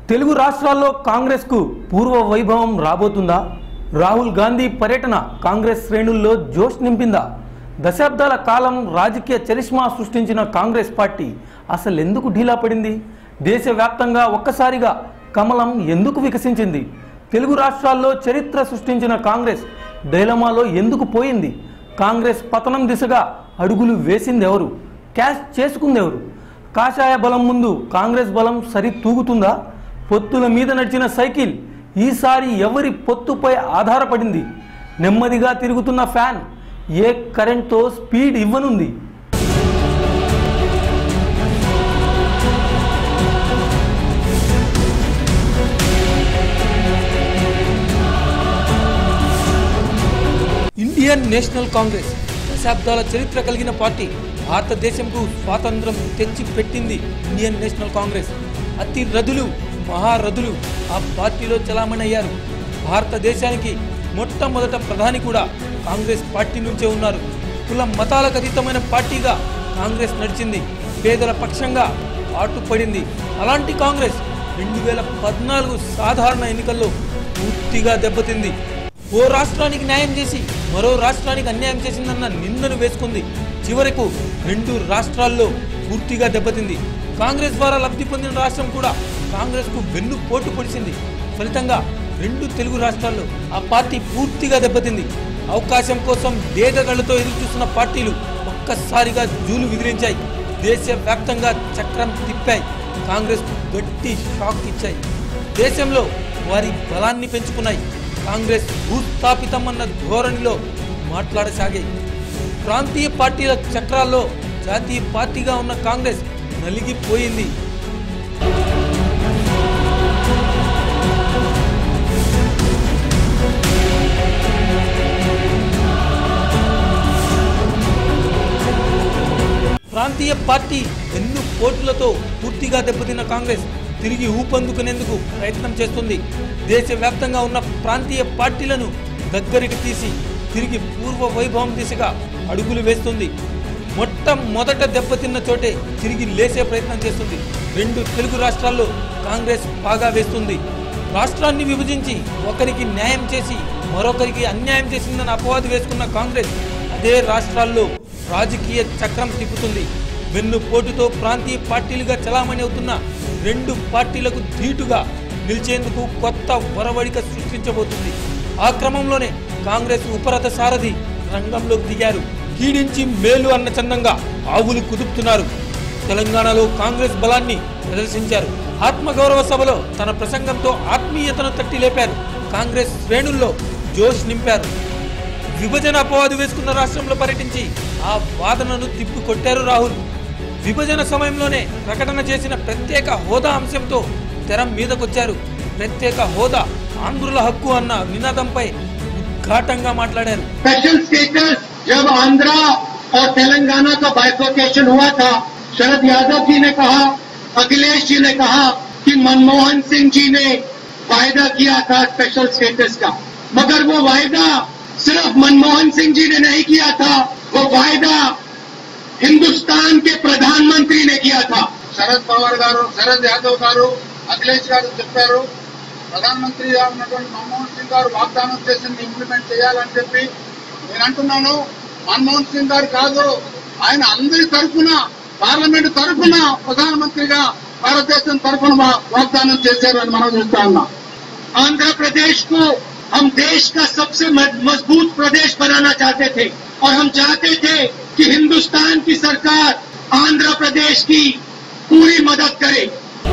తెలుగు రాష్ట్రాల్లో కాంగ్రెస్కు పూర్వ వైభవం రాబోతుందా రాహుల్ గాంధీ పర్యటన కాంగ్రెస్ శ్రేణుల్లో జోష్ నింపిందా దశాబ్దాల కాలం రాజకీయ చరిష్మా సృష్టించిన కాంగ్రెస్ పార్టీ అసలు ఎందుకు ఢీలా పడింది దేశవ్యాప్తంగా ఒక్కసారిగా కమలం ఎందుకు వికసించింది తెలుగు రాష్ట్రాల్లో చరిత్ర సృష్టించిన కాంగ్రెస్ డైలమాలో ఎందుకు పోయింది కాంగ్రెస్ పతనం దిశగా అడుగులు వేసింది ఎవరు క్యాష్ చేసుకుందెవరు కాషాయ బలం ముందు కాంగ్రెస్ బలం సరి తూగుతుందా పొత్తుల మీద నడిచిన సైకిల్ ఈసారి ఎవరి పొత్తుపై ఆధారపడింది నెమ్మదిగా తిరుగుతున్న ఫ్యాన్ ఏ కరెంట్తో స్పీడ్ ఇవ్వనుంది ఇండియన్ నేషనల్ కాంగ్రెస్ దశాబ్దాల చరిత్ర కలిగిన పార్టీ భారతదేశంకు స్వాతంత్రం తెచ్చి పెట్టింది ఇండియన్ నేషనల్ కాంగ్రెస్ అతి రథులు మహారథులు ఆ పార్టీలో చలామణయ్యారు భారతదేశానికి మొట్టమొదట ప్రధాని కూడా కాంగ్రెస్ పార్టీ నుంచే ఉన్నారు కుల మతాలకు అతీతమైన పార్టీగా కాంగ్రెస్ నడిచింది పేదల పక్షంగా పాటుపడింది అలాంటి కాంగ్రెస్ రెండు వేల పద్నాలుగు సాధారణ ఎన్నికల్లో పూర్తిగా దెబ్బతింది ఓ రాష్ట్రానికి న్యాయం చేసి మరో రాష్ట్రానికి అన్యాయం చేసిందన్న నిందను వేసుకుంది చివరకు రెండు రాష్ట్రాల్లో పూర్తిగా దెబ్బతింది కాంగ్రెస్ ద్వారా లబ్ధి పొందిన రాష్ట్రం కూడా కాంగ్రెస్ కు వెన్ను పోటు పొడిచింది ఫలితంగా రెండు తెలుగు రాష్ట్రాల్లో ఆ పార్టీ పూర్తిగా దెబ్బతింది అవకాశం కోసం దేదగళ్లతో ఎదురు చూస్తున్న పార్టీలు ఒక్కసారిగా జూలు విదిలించాయి దేశవ్యాప్తంగా చక్రం తిప్పాయి కాంగ్రెస్ కు గట్టి షాక్ ఇచ్చాయి దేశంలో వారి బలాన్ని పెంచుకున్నాయి కాంగ్రెస్ భూస్థాపితం అన్న ధోరణిలో మాట్లాడసాగాయి ప్రాంతీయ పార్టీల చక్రాల్లో జాతీయ పార్టీగా ఉన్న కాంగ్రెస్ నలిగిపోయింది ప్రాంతీయ పార్టీ ఎన్ను పోటులతో పూర్తిగా దెబ్బతిన్న కాంగ్రెస్ తిరిగి ఊపందుకునేందుకు ప్రయత్నం చేస్తుంది దేశవ్యాప్తంగా ఉన్న ప్రాంతీయ పార్టీలను దగ్గరికి తీసి తిరిగి పూర్వ వైభవం దిశగా అడుగులు వేస్తుంది మొట్టమొదట దెబ్బతిన్న చోటే తిరిగి లేసే ప్రయత్నం చేస్తుంది రెండు తెలుగు రాష్ట్రాల్లో కాంగ్రెస్ బాగా వేస్తుంది రాష్ట్రాన్ని విభజించి ఒకరికి న్యాయం చేసి మరొకరికి అన్యాయం చేసిందని అపవాదు వేసుకున్న కాంగ్రెస్ అదే రాష్ట్రాల్లో రాజకీయ చక్రం తిప్పుతుంది వెన్ను పోటుతో ప్రాంతీయ పార్టీలుగా చలామణి అవుతున్న రెండు పార్టీలకు ధీటుగా నిలిచేందుకు కొత్త వరవడిక సృష్టించబోతుంది ఆ క్రమంలోనే కాంగ్రెస్ ఉపరథ సారథి రంగంలోకి దిగారు కీడించి మేలు అన్న చందంగా ఆవులు కుదుపుతున్నారు తెలంగాణలో కాంగ్రెస్ బలాన్ని ప్రదర్శించారు ఆత్మగౌరవ సభలో తన ప్రసంగంతో ఆత్మీయతను తట్టి లేపారు కాంగ్రెస్ శ్రేణుల్లో జోష్ నింపారు విభజన అపవాదు వేసుకున్న రాష్ట్రంలో పర్యటించి ఆ వాదనను తిప్పి కొట్టారు రాహుల్ విభజన సమయంలోనే ప్రకటన చేసిన ప్రత్యేక హోదా అంశంతో తెర మీదకొచ్చారు ప్రత్యేక హోదా ఆంధ్రుల హక్కు అన్న నినాదంపై ఉద్ఘాటంగా మాట్లాడారు स्पेशल स्टेटस जब आंध्रा और तेलंगाना का बाइफोकेशन हुआ था शरद यादव जी ने कहा अखिलेश जी ने कहा कि मनमोहन सिंह जी ने वायदा किया था स्पेशल स्टेटस का मगर वो वायदा सिर्फ मनमोहन सिंह जी ने नहीं किया था वो वायदा हिंदुस्तान के प्रधानमंत्री ने किया था శరద్ పవార్ గారు శరద్ యాదవ్ గారు అఖిలేష్ గారు చెప్పారు ప్రధానమంత్రి గారు ఉన్నటువంటి మన్మోహన్ సింగ్ గారు వాగ్దానం చేసింది ఇంప్లిమెంట్ చేయాలని చెప్పి నేను అంటున్నాను మన్మోహన్ సింగ్ గారు కాదు ఆయన అందరి తరఫున పార్లమెంట్ తరఫున ప్రధానమంత్రిగా భారతదేశం తరఫున వా- వాగ్దానం చేశారు అని మనం చూస్తా ఉన్నాం आंध्र प्रदेश को हम देश का सबसे मज- मजबूत प्रदेश बनाना चाहते थे और हम चाहते थे कि हिंदुस्तान की सरकार आंध्र प्रदेश की पूरी मदद करे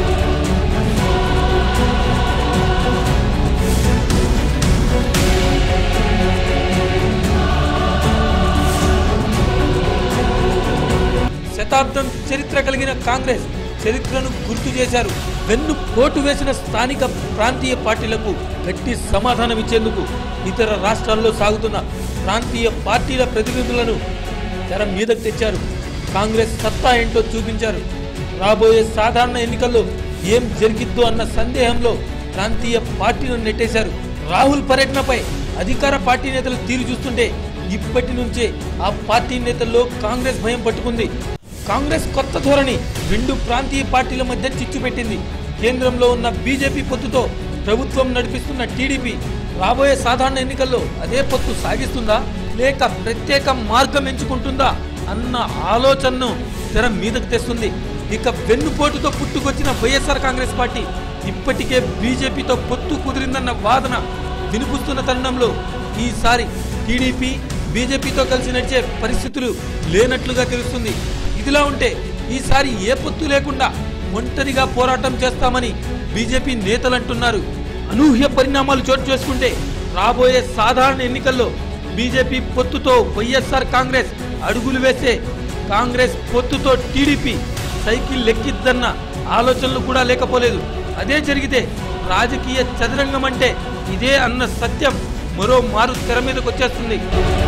శతాబ్దం చరిత్ర కలిగిన కాంగ్రెస్ చరిత్రను గుర్తు చేశారు వెన్ను పోటు వేసిన స్థానిక ప్రాంతీయ పార్టీలకు గట్టి సమాధానం ఇచ్చేందుకు ఇతర రాష్ట్రాల్లో సాగుతున్న ప్రాంతీయ పార్టీల ప్రతినిధులను తెర మీదకు తెచ్చారు కాంగ్రెస్ సత్తా ఏంటో చూపించారు రాబోయే సాధారణ ఎన్నికల్లో ఏం జరిగిద్దో అన్న సందేహంలో ప్రాంతీయ పార్టీలను నెట్టేశారు రాహుల్ పర్యటనపై అధికార పార్టీ నేతలు తీరు చూస్తుంటే ఇప్పటి నుంచే ఆ పార్టీ నేతల్లో కాంగ్రెస్ భయం పట్టుకుంది కాంగ్రెస్ కొత్త ధోరణి రెండు ప్రాంతీయ పార్టీల మధ్య చిచ్చు పెట్టింది కేంద్రంలో ఉన్న బీజేపీ పొత్తుతో ప్రభుత్వం నడిపిస్తున్న టీడీపీ రాబోయే సాధారణ ఎన్నికల్లో అదే పొత్తు సాగిస్తుందా లేక ప్రత్యేక మార్గం ఎంచుకుంటుందా అన్న ఆలోచనను తెర మీదకు తెస్తుంది ఇక వెన్నుపోటుతో పుట్టుకొచ్చిన వైఎస్ఆర్ కాంగ్రెస్ పార్టీ ఇప్పటికే బీజేపీతో పొత్తు కుదిరిందన్న వాదన వినిపిస్తున్న తరుణంలో ఈసారి టీడీపీ బీజేపీతో కలిసి నడిచే పరిస్థితులు లేనట్లుగా తెలుస్తుంది ఇదిలా ఉంటే ఈసారి ఏ పొత్తు లేకుండా ఒంటరిగా పోరాటం చేస్తామని బీజేపీ నేతలు అంటున్నారు అనూహ్య పరిణామాలు చోటు చేసుకుంటే రాబోయే సాధారణ ఎన్నికల్లో బీజేపీ పొత్తుతో వైఎస్ఆర్ కాంగ్రెస్ అడుగులు వేస్తే కాంగ్రెస్ పొత్తుతో టీడీపీ సైకిల్ లెక్కిద్దన్న ఆలోచనలు కూడా లేకపోలేదు అదే జరిగితే రాజకీయ చదరంగం అంటే ఇదే అన్న సత్యం మరో మారు తెర మీదకి వచ్చేస్తుంది